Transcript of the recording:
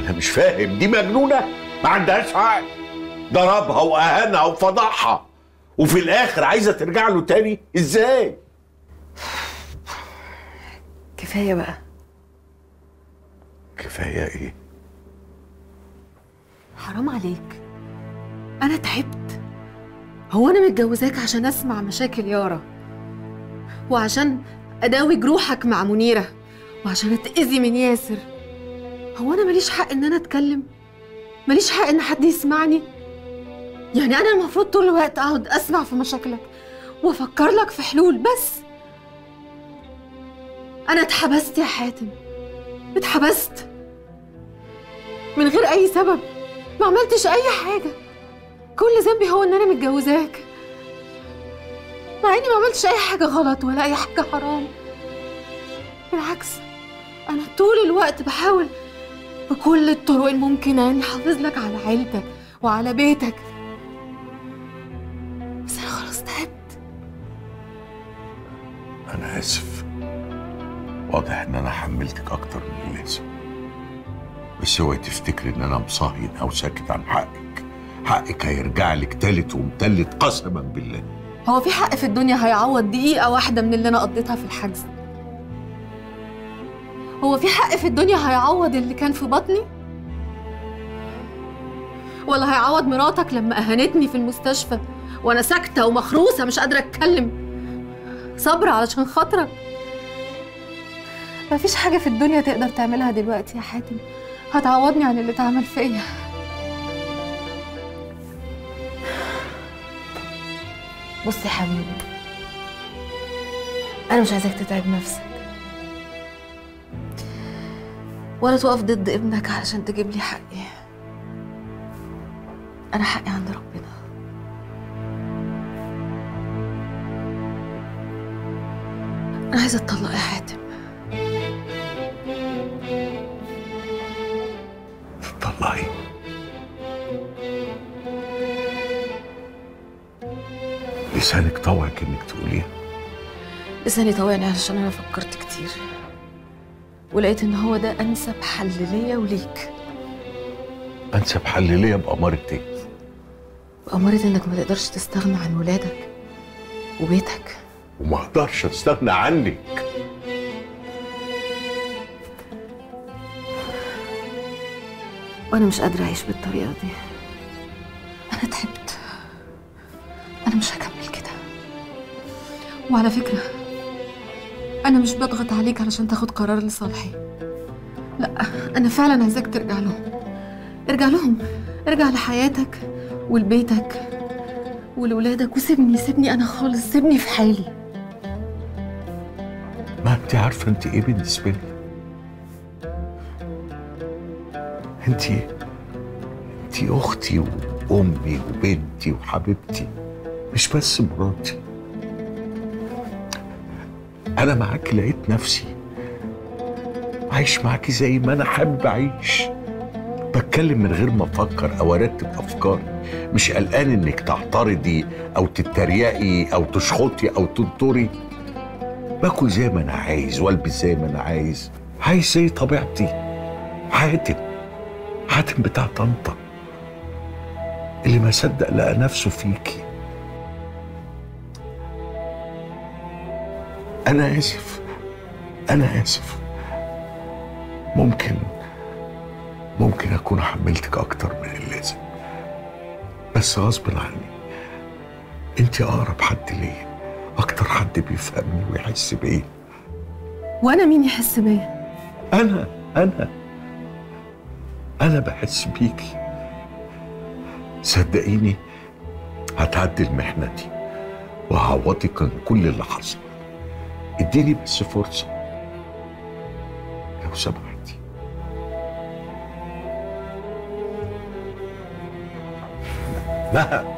انا مش فاهم دي مجنونه ما عندهاش عقل ضربها واهانها وفضحها وفي الاخر عايزه ترجع له تاني ازاي كفايه بقى كفايه ايه حرام عليك انا تعبت هو انا متجوزاك عشان اسمع مشاكل يارا وعشان اداوي جروحك مع منيره وعشان اتاذي من ياسر هو انا ماليش حق ان انا اتكلم ماليش حق ان حد يسمعني يعني انا المفروض طول الوقت اقعد اسمع في مشاكلك وافكر لك في حلول بس انا اتحبست يا حاتم اتحبست من غير اي سبب ما عملتش اي حاجه كل ذنبي هو ان انا متجوزاك مع اني ما عملتش اي حاجه غلط ولا اي حاجه حرام بالعكس انا طول الوقت بحاول بكل الطرق الممكنه اني احافظ لك على عيلتك وعلى بيتك بس انا خلاص تعبت انا اسف واضح ان انا حملتك اكتر من اللازم بس اوعي تفتكري ان انا مصهين او ساكت عن حقك حقك هيرجع لك تالت ومتلت قسما بالله هو في حق في الدنيا هيعوض دقيقة واحدة من اللي أنا قضيتها في الحجز هو في حق في الدنيا هيعوض اللي كان في بطني ولا هيعوض مراتك لما أهانتني في المستشفى وأنا ساكتة ومخروسة مش قادرة أتكلم صبر علشان خاطرك مفيش حاجة في الدنيا تقدر تعملها دلوقتي يا حاتم هتعوضني عن اللي اتعمل فيا بص يا حبيبي أنا مش عايزاك تتعب نفسك ولا تقف ضد ابنك علشان تجيب لي حقي أنا حقي عند ربنا أنا عايزة أتطلق يا حاتم تطلعي لسانك طوعك انك تقوليها لساني طوعني علشان أنا فكرت كتير ولقيت إن هو ده أنسب حل ليا وليك انسب حل ليا بأمارة ايه بأمارة إنك ما تقدرش تستغنى عن ولادك وبيتك وما اقدرش استغنى عنك وأنا مش قادرة أعيش بالطريقة دي أنا تعبت أنا مش هكمل كده وعلى فكرة أنا مش بضغط عليك علشان تاخد قرار لصالحي لا أنا فعلا عايزاك ترجع لهم ارجع لهم ارجع لحياتك ولبيتك ولولادك وسيبني سيبني أنا خالص سيبني في حالي ما انت عارفه انت ايه بالنسبه لي انت انت اختي وامي وبنتي وحبيبتي مش بس مراتي انا معاكي لقيت نفسي عايش معاكي زي ما انا حابب اعيش بتكلم من غير ما افكر او ارتب افكاري مش قلقان انك تعترضي او تتريقي او تشخطي او تنطري باكل زي ما انا عايز والبس زي ما انا عايز عايز زي طبيعتي حاتم حاتم بتاع طنطا اللي ما صدق لقى نفسه فيكي انا اسف انا اسف ممكن ممكن اكون حملتك اكتر من اللازم بس غصب عني انت اقرب حد ليا اكتر حد بيفهمني ويحس بيا وأنا مين يحس بيا انا انا انا بحس بيكي صدقيني هتعدي المحنه دي وهعوضك عن كل اللي حصل اديني بس فرصه لو سمحتي لا